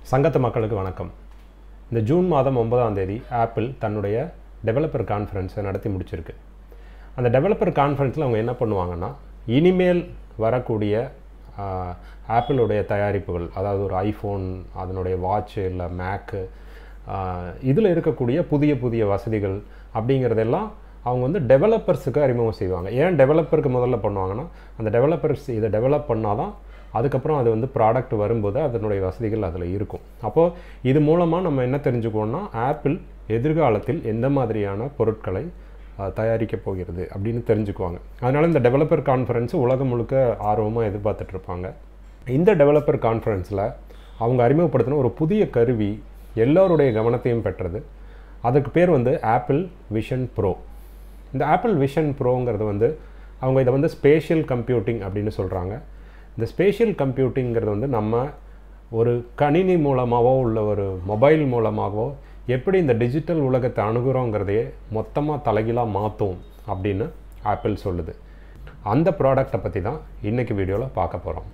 சங்கத்து மக்களுக்கு வணக்கம் இந்த ஜூன் மாதம் ஒன்பதாம் தேதி ஆப்பிள் தன்னுடைய டெவலப்பர் கான்ஃபரன்ஸை நடத்தி முடிச்சிருக்கு அந்த டெவலப்பர் கான்ஃபரன்ஸில் அவங்க என்ன பண்ணுவாங்கன்னா இனிமேல் வரக்கூடிய ஆஹ், ஆப்பிளுடைய தயாரிப்புகள் அதாவது ஒரு ஐஃபோன் அதனுடைய வாட்ச்சு இல்லை மேக்கு இதில் இருக்கக்கூடிய புதிய புதிய வசதிகள் அப்படிங்கிறதெல்லாம் அவங்க வந்து டெவலப்பர்ஸுக்கு அறிமுகம் செய்வாங்க ஏன் டெவலப்பருக்கு முதல்ல பண்ணுவாங்கன்னா அந்த டெவலப்பர்ஸ் இதை டெவலப் பண்ணால் தான் அதுக்கப்புறம் அது வந்து ப்ராடக்ட் வரும்போது அதனுடைய வசதிகள் அதில் இருக்கும் அப்போது இது மூலமாக நம்ம என்ன தெரிஞ்சுக்குவோம்னா ஆப்பிள் எதிர்காலத்தில் எந்த மாதிரியான பொருட்களை அஹ், தயாரிக்கப் போகிறது அப்படின்னு தெரிஞ்சுக்குவாங்க அதனால் இந்த டெவலப்பர் கான்ஃபரன்ஸ் உலகம் முழுக்க ஆர்வமாக எதிர்பார்த்துட்ருப்பாங்க இந்த டெவலப்பர் கான்ஃபரன்ஸில் அவங்க அறிமுகப்படுத்தின ஒரு புதிய கருவி எல்லோருடைய கவனத்தையும் பெற்றது அதுக்கு பேர் வந்து ஆப்பிள் விஷன் ப்ரோ இந்த ஆப்பிள் விஷன் ப்ரோங்கிறது வந்து அவங்க இதை வந்து ஸ்பேஷியல் கம்ப்யூட்டிங் அப்படின்னு சொல்கிறாங்க இந்த ஸ்பேஷியல் கம்ப்யூட்டிங்கிறது வந்து நம்ம ஒரு கணினி மூலமாகவோ உள்ள ஒரு மொபைல் மூலமாகவோ எப்படி இந்த டிஜிட்டல் உலகத்தை அணுகுறோங்கிறதையே மொத்தமாக தலைகீழாக மாற்றும் அப்படின்னு ஆப்பிள் சொல்லுது அந்த ப்ராடக்டை பற்றி தான் இன்றைக்கி வீடியோவில் பார்க்க போகிறோம்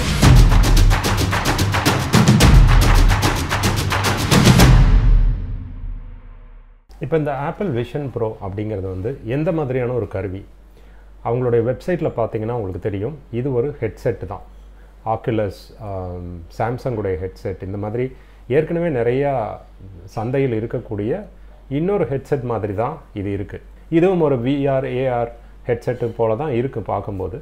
இப்போ இந்த ஆப்பிள் விஷன் ப்ரோ அப்படிங்கிறது வந்து எந்த மாதிரியான ஒரு கருவி அவங்களுடைய வெப்சைட்டில் பார்த்தீங்கன்னா உங்களுக்கு தெரியும் இது ஒரு ஹெட்செட் தான் ஆக்குலஸ் சாம்சங்குடைய ஹெட்செட் இந்த மாதிரி ஏற்கனவே நிறையா சந்தையில் இருக்கக்கூடிய இன்னொரு ஹெட்செட் மாதிரி தான் இது இருக்குது இதுவும் ஒரு விஆர் ஏஆர் ஹெட்செட்டு போல தான் இருக்குது பார்க்கும்போது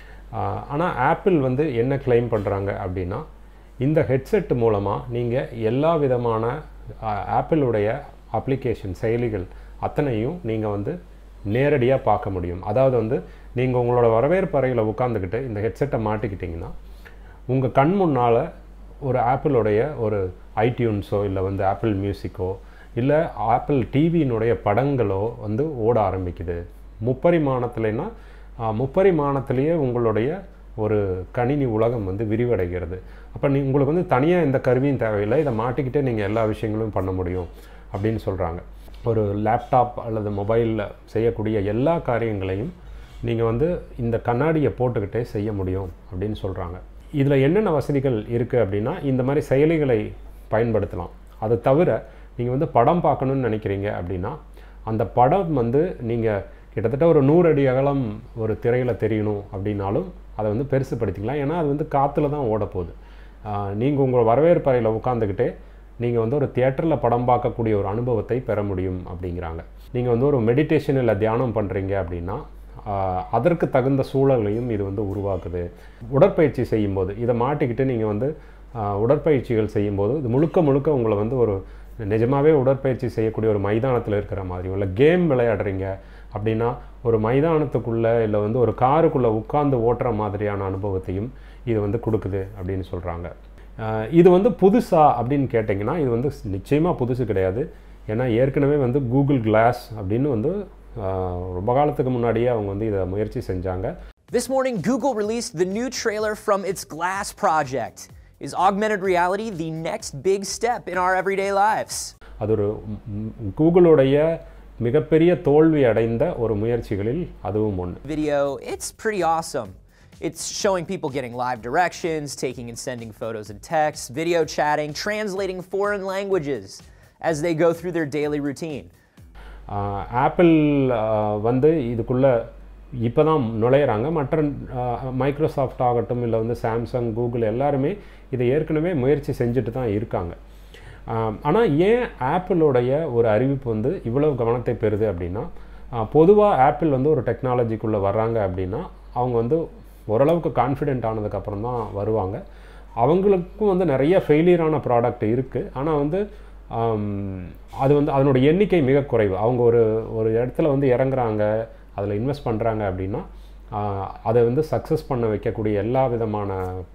ஆனால் ஆப்பிள் வந்து என்ன கிளைம் பண்ணுறாங்க அப்படின்னா இந்த ஹெட்செட் மூலமாக நீங்கள் எல்லா விதமான ஆப்பிளுடைய அப்ளிகேஷன் செயலிகள் அத்தனையும் நீங்கள் வந்து நேரடியாக பார்க்க முடியும் அதாவது வந்து நீங்கள் உங்களோட வரவேற்பு அறையில் உட்காந்துக்கிட்டு இந்த ஹெட்செட்டை மாட்டிக்கிட்டிங்கன்னா உங்கள் கண் முன்னால் ஒரு ஆப்பிளுடைய ஒரு ஐடியூன்ஸோ இல்லை வந்து ஆப்பிள் மியூசிக்கோ இல்லை ஆப்பிள் டிவியினுடைய படங்களோ வந்து ஓட ஆரம்பிக்குது முப்பரிமாணத்துலனா முப்பரிமாணத்திலேயே உங்களுடைய ஒரு கணினி உலகம் வந்து விரிவடைகிறது அப்போ நீ உங்களுக்கு வந்து தனியாக எந்த கருவியும் தேவையில்லை இதை மாட்டிக்கிட்டே நீங்கள் எல்லா விஷயங்களும் பண்ண முடியும் அப்படின்னு சொல்கிறாங்க ஒரு லேப்டாப் அல்லது மொபைலில் செய்யக்கூடிய எல்லா காரியங்களையும் நீங்கள் வந்து இந்த கண்ணாடியை போட்டுக்கிட்டே செய்ய முடியும் அப்படின்னு சொல்கிறாங்க இதில் என்னென்ன வசதிகள் இருக்குது அப்படின்னா இந்த மாதிரி செயலிகளை பயன்படுத்தலாம் அது தவிர நீங்கள் வந்து படம் பார்க்கணுன்னு நினைக்கிறீங்க அப்படின்னா அந்த படம் வந்து நீங்கள் கிட்டத்தட்ட ஒரு நூறு அடி அகலம் ஒரு திரையில் தெரியணும் அப்படின்னாலும் அதை வந்து பெருசுப்படுத்திக்கலாம் ஏன்னா அது வந்து காற்றுல தான் ஓட போகுது நீங்கள் உங்கள் வரவேற்பு அறையில் உட்காந்துக்கிட்டே நீங்கள் வந்து ஒரு தியேட்டரில் படம் பார்க்கக்கூடிய ஒரு அனுபவத்தை பெற முடியும் அப்படிங்கிறாங்க நீங்கள் வந்து ஒரு மெடிடேஷன் இல்லை தியானம் பண்ணுறீங்க அப்படின்னா ஆஹ், அதற்கு தகுந்த சூழலையும் இது வந்து உருவாக்குது உடற்பயிற்சி செய்யும்போது இதை மாட்டிக்கிட்டு நீங்கள் வந்து ஆஹ், உடற்பயிற்சிகள் செய்யும்போது இது முழுக்க முழுக்க உங்களை வந்து ஒரு நிஜமாகவே உடற்பயிற்சி செய்யக்கூடிய ஒரு மைதானத்தில் இருக்கிற மாதிரி இல்லை கேம் விளையாடுறீங்க அப்படின்னா ஒரு மைதானத்துக்குள்ளே இல்லை வந்து ஒரு காருக்குள்ளே உட்கார்ந்து ஓட்டுற மாதிரியான அனுபவத்தையும் இது வந்து கொடுக்குது அப்படின்னு சொல்கிறாங்க ஆஹ் இது வந்து புதுசா அப்படின்னு கேட்டிங்கன்னா இது வந்து நிச்சயமாக புதுசு கிடையாது ஏன்னா ஏற்கனவே வந்து கூகுள் கிளாஸ் அப்படின்னு வந்து ஆஹ் ரொம்ப காலத்துக்கு முன்னாடியே அவங்க வந்து இதை முயற்சி செஞ்சாங்க This morning, Google released the new trailer from its Glass project. Is augmented reality the next big step in our everyday lives? அது ஒரு ம், ம், கூகுளுடைய மிகப்பெரிய தோல்வி அடைந்த ஒரு முயற்சிகளில் அதுவும் ஒன்று Video, it's pretty awesome. It's showing people getting live directions, taking and sending photos and texts, video chatting, translating foreign languages as they go through their daily routine. Apple வந்து இதுக்குள்ளே இப்போ தான் நுழையிறாங்க மற்ற மைக்ரோசாஃப்ட் ஆகட்டும் இல்லை வந்து சாம்சங் கூகுள் எல்லாருமே இதை ஏற்கனவே முயற்சி செஞ்சுட்டு தான் இருக்காங்க ஆனால் ஏன் ஆப்பிளோடைய ஒரு அறிவிப்பு வந்து இவ்வளவு கவனத்தை பெறுது அப்படின்னா பொதுவாக ஆப்பிள் வந்து ஒரு டெக்னாலஜிக்குள்ளே வர்றாங்க அப்படின்னா அவங்க வந்து ஓரளவுக்கு கான்ஃபிடென்ட் ஆனதுக்கப்புறம் தான் வருவாங்க அவங்களுக்கும் வந்து நிறைய ஃபெயிலியரான ப்ராடக்ட் இருக்குது ஆனால் வந்து ஆம், அது வந்து அதனோட எண்ணிக்கை மிக குறைவு அவங்க ஒரு ஒரு இடத்துல வந்து இறங்குறாங்க அதில் இன்வெஸ்ட் பண்ணுறாங்க அப்படின்னா ஆஹ், அதை வந்து சக்ஸஸ் பண்ண வைக்கக்கூடிய எல்லா விதமான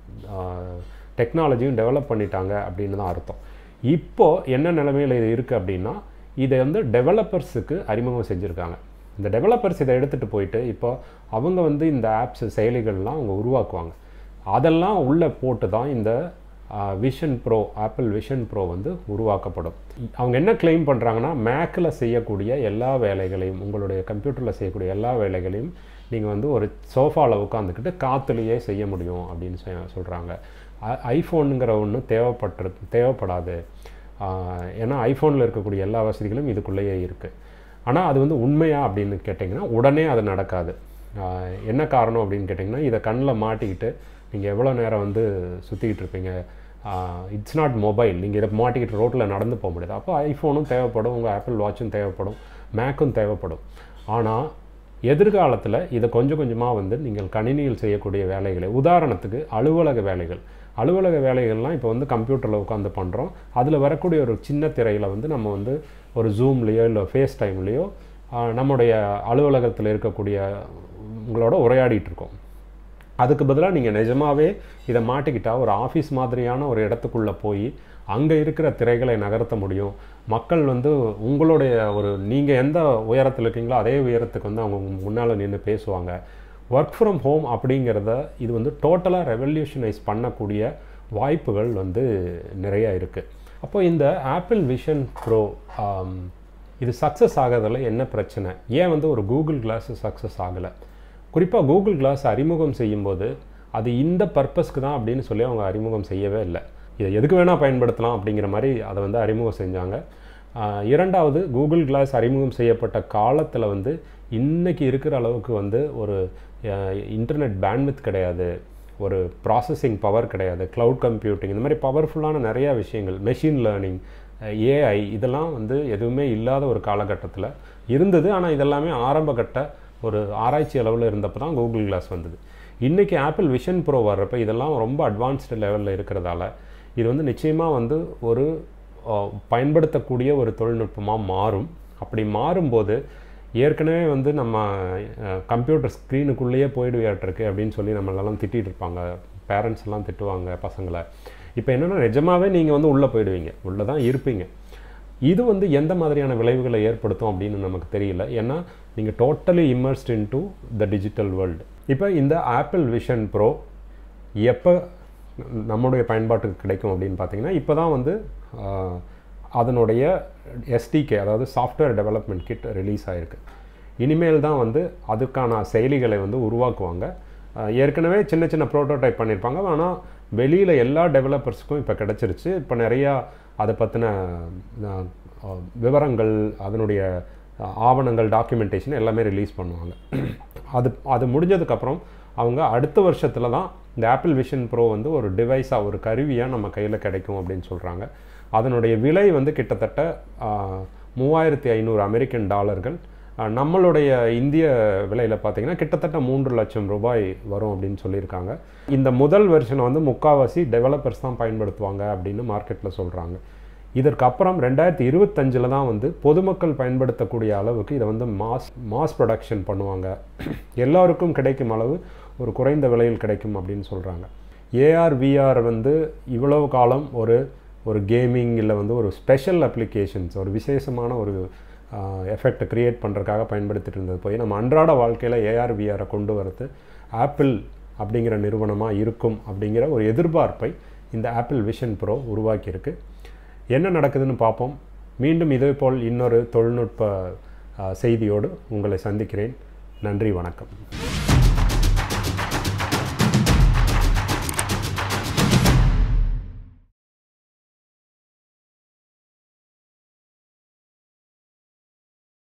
டெக்னாலஜியும் டெவலப் பண்ணிட்டாங்க அப்படின்னு தான் அர்த்தம் இப்போது என்ன நிலைமையில் இது இருக்குது அப்படின்னா இதை வந்து டெவலப்பர்ஸுக்கு அறிமுகம் செஞ்சுருக்காங்க இந்த டெவலப்பர்ஸ் இதை எடுத்துகிட்டு போயிட்டு இப்போ அவங்க வந்து இந்த ஆப்ஸ் செயலிகள்லாம் அவங்க உருவாக்குவாங்க அதெல்லாம் உள்ளே போட்டு தான் இந்த Vision Pro Apple Vision Pro வந்து உருவாக்கப்படும் அவங்க என்ன கிளைம் பண்ணுறாங்கன்னா மேக்கில் செய்யக்கூடிய எல்லா வேலைகளையும் உங்களுடைய கம்ப்யூட்டரில் செய்யக்கூடிய எல்லா வேலைகளையும் நீங்கள் வந்து ஒரு சோஃபாவில் உட்காந்துக்கிட்டு காற்றுலையே செய்ய முடியும் அப்படின்னு சொல்கிறாங்க ஐஃபோனுங்கிற ஒன்று தேவைப்பட்டு தேவைப்படாது ஆஹ் ஏன்னா ஐஃபோனில் இருக்கக்கூடிய எல்லா வசதிகளும் இதுக்குள்ளேயே இருக்குது ஆனால் அது வந்து உண்மையா அப்படின்னு கேட்டிங்கன்னா உடனே அது நடக்காது ஆஹ் என்ன காரணம் அப்படின்னு கேட்டிங்கன்னா இதை கண்ணில் மாட்டிக்கிட்டு நீங்கள் எவ்வளோ நேரம் வந்து சுற்றிக்கிட்டு இருப்பீங்க இட்ஸ் நாட் மொபைல் நீங்கள் இதை மாட்டிக்கிட்டு ரோட்டில் நடந்து போக முடியாது அப்போ ஐஃபோனும் தேவைப்படும் உங்கள் ஆப்பிள் வாட்சும் தேவைப்படும் மேக்கும் தேவைப்படும் ஆனால் எதிர்காலத்தில் இதை கொஞ்சம் கொஞ்சமாக வந்து நீங்கள் கணினியில் செய்யக்கூடிய வேலைகளை உதாரணத்துக்கு அலுவலக வேலைகள் அலுவலக வேலைகள்லாம் இப்போ வந்து கம்ப்யூட்டரில் உட்காந்து பண்ணுறோம் அதில் வரக்கூடிய ஒரு சின்ன திரையில் வந்து நம்ம வந்து ஒரு ஜூம்லேயோ இல்லை ஃபேஸ் டைம்லேயோ நம்முடைய அலுவலகத்தில் இருக்கக்கூடிய உங்களோட உரையாடிட்டு இருக்கோம் அதுக்கு பதிலாக நீங்கள் நிஜமாவே இதை மாட்டிக்கிட்டா ஒரு ஆஃபீஸ் மாதிரியான ஒரு இடத்துக்குள்ளே போய் அங்கே இருக்கிற திரைகளை நகர்த்த முடியும் மக்கள் வந்து உங்களுடைய ஒரு நீங்கள் எந்த உயரத்தில் இருக்கீங்களோ அதே உயரத்துக்கு வந்து அவங்க முன்னால் நின்று பேசுவாங்க ஒர்க் ஃப்ரம் ஹோம் அப்படிங்கிறத இது வந்து டோட்டலாக ரெவல்யூஷனைஸ் பண்ணக்கூடிய வாய்ப்புகள் வந்து நிறைய இருக்குது அப்போ இந்த ஆப்பிள் விஷன் ப்ரோ இது சக்ஸஸ் ஆகிறதுல என்ன பிரச்சனை ஏன் வந்து ஒரு கூகுள் கிளாஸ் சக்ஸஸ் ஆகலை குறிப்பாக கூகுள் கிளாஸ் அறிமுகம் செய்யும்போது அது இந்த பர்பஸ்க்கு தான் அப்படின்னு சொல்லி அவங்க அறிமுகம் செய்யவே இல்லை இதை எதுக்கு வேணால் பயன்படுத்தலாம் அப்படிங்கிற மாதிரி அதை வந்து அறிமுகம் செஞ்சாங்க ஆஹ் இரண்டாவது கூகுள் கிளாஸ் அறிமுகம் செய்யப்பட்ட காலத்தில் வந்து இன்னைக்கு இருக்கிற அளவுக்கு வந்து ஒரு இன்டர்நெட் பேண்ட்வித் கிடையாது ஒரு ப்ராசஸிங் பவர் கிடையாது க்ளவுட் கம்ப்யூட்டிங் இந்த மாதிரி பவர்ஃபுல்லான நிறையா விஷயங்கள் மெஷின் லேர்னிங் ஏஐ இதெல்லாம் வந்து எதுவுமே இல்லாத ஒரு காலகட்டத்தில் இருந்தது ஆனால் இதெல்லாமே ஆரம்ப கட்ட ஒரு ஆராய்ச்சி அளவில் இருந்தப்போ தான் கூகுள் கிளாஸ் வந்தது இன்றைக்கி ஆப்பிள் விஷன் ப்ரோ வர்றப்ப இதெல்லாம் ரொம்ப அட்வான்ஸ்டு லெவலில் இருக்கிறதால இது வந்து நிச்சயமாக வந்து ஒரு அஹ், பயன்படுத்தக்கூடிய ஒரு தொழில்நுட்பமாக மாறும் அப்படி மாறும்போது ஏற்கனவே வந்து நம்ம கம்ப்யூட்டர் ஸ்க்ரீனுக்குள்ளேயே போயிடுவியாட்டிருக்கு அப்படின்னு சொல்லி நம்மளெல்லாம் திட்டிகிட்டு இருப்பாங்க பேரண்ட்ஸ் எல்லாம் திட்டுவாங்க பசங்களை இப்போ என்னென்னா நிஜமாவே நீங்கள் வந்து உள்ளே போயிடுவீங்க உள்ளே தான் இருப்பீங்க இது வந்து எந்த மாதிரியான விளைவுகளை ஏற்படுத்தும் அப்படின்னு நமக்கு தெரியல ஏன்னா நீங்கள் totally immersed in to the digital world இப்போ இந்த ஆப்பிள் விஷன் ப்ரோ எப்போ நம்முடைய பயன்பாட்டுக்கு கிடைக்கும் அப்படின்னு பார்த்தீங்கன்னா இப்போ தான் வந்து ஆஹ், அதனுடைய எஸ்டிகே அதாவது சாஃப்ட்வேர் டெவலப்மெண்ட் கிட் ரிலீஸ் ஆகிருக்கு இனிமேல் தான் வந்து அதுக்கான செயலிகளை வந்து உருவாக்குவாங்க ஆஹ், ஏற்கனவே சின்ன சின்ன ப்ரோட்டோடைப் பண்ணியிருப்பாங்க ஆனால் வெளியில் எல்லா டெவலப்பர்ஸுக்கும் இப்போ கிடச்சிருச்சு இப்போ நிறையா அதை பற்றின விவரங்கள் அதனுடைய அஹ், ஆவணங்கள் டாக்குமெண்டேஷன் எல்லாமே ரிலீஸ் பண்ணுவாங்க அது அது முடிஞ்சதுக்கப்புறம் அவங்க அடுத்த வருஷத்தில் தான் இந்த ஆப்பிள் விஷன் ப்ரோ வந்து ஒரு டிவைஸாக ஒரு கருவியாக நம்ம கையில் கிடைக்கும் அப்படின்னு சொல்கிறாங்க அதனுடைய விலை வந்து கிட்டத்தட்ட ஆஹ், மூவாயிரத்தி ஐநூறு அமெரிக்கன் டாலர்கள் ஆஹ், நம்மளுடைய இந்திய விலையில் பார்த்தீங்கன்னா கிட்டத்தட்ட மூன்று லட்சம் ரூபாய் வரும் அப்படின்னு சொல்லியிருக்காங்க இந்த முதல் வெர்ஷனை வந்து முக்காவாசி டெவலப்பர்ஸ் தான் பயன்படுத்துவாங்க அப்படின்னு மார்க்கெட்டில் சொல்கிறாங்க இதற்கு அப்புறம் ரெண்டாயிரத்தி இருபத்தஞ்சில் தான் வந்து பொதுமக்கள் பயன்படுத்தக்கூடிய அளவுக்கு இதை வந்து மாஸ் மாஸ் ப்ரொடக்ஷன் பண்ணுவாங்க எல்லாருக்கும் கிடைக்கும் அளவு ஒரு குறைந்த விலையில் கிடைக்கும் அப்படின்னு சொல்கிறாங்க ஏஆர் விஆர் வந்து இவ்வளவு காலம் ஒரு ஒரு கேமிங் இல்லை வந்து ஒரு ஸ்பெஷல் அப்ளிகேஷன்ஸ் ஒரு விசேஷமான ஒரு எஃபெக்டை க்ரியேட் பண்ணுறதுக்காக பயன்படுத்திட்டு இருந்தது போய் நம்ம அன்றாட வாழ்க்கையில் ஏஆர் விஆரை கொண்டு வரது ஆப்பிள் அப்படிங்கிற நிறுவனமாக இருக்கும் அப்படிங்கிற ஒரு எதிர்பார்ப்பை இந்த ஆப்பிள் விஷன் ப்ரோ உருவாக்கியிருக்கு என்ன நடக்குதுன்னு பார்ப்போம் மீண்டும் இதேபோல் இன்னொரு தொழில்நுட்ப அஹ், செய்தியோடு உங்களை சந்திக்கிறேன் நன்றி வணக்கம்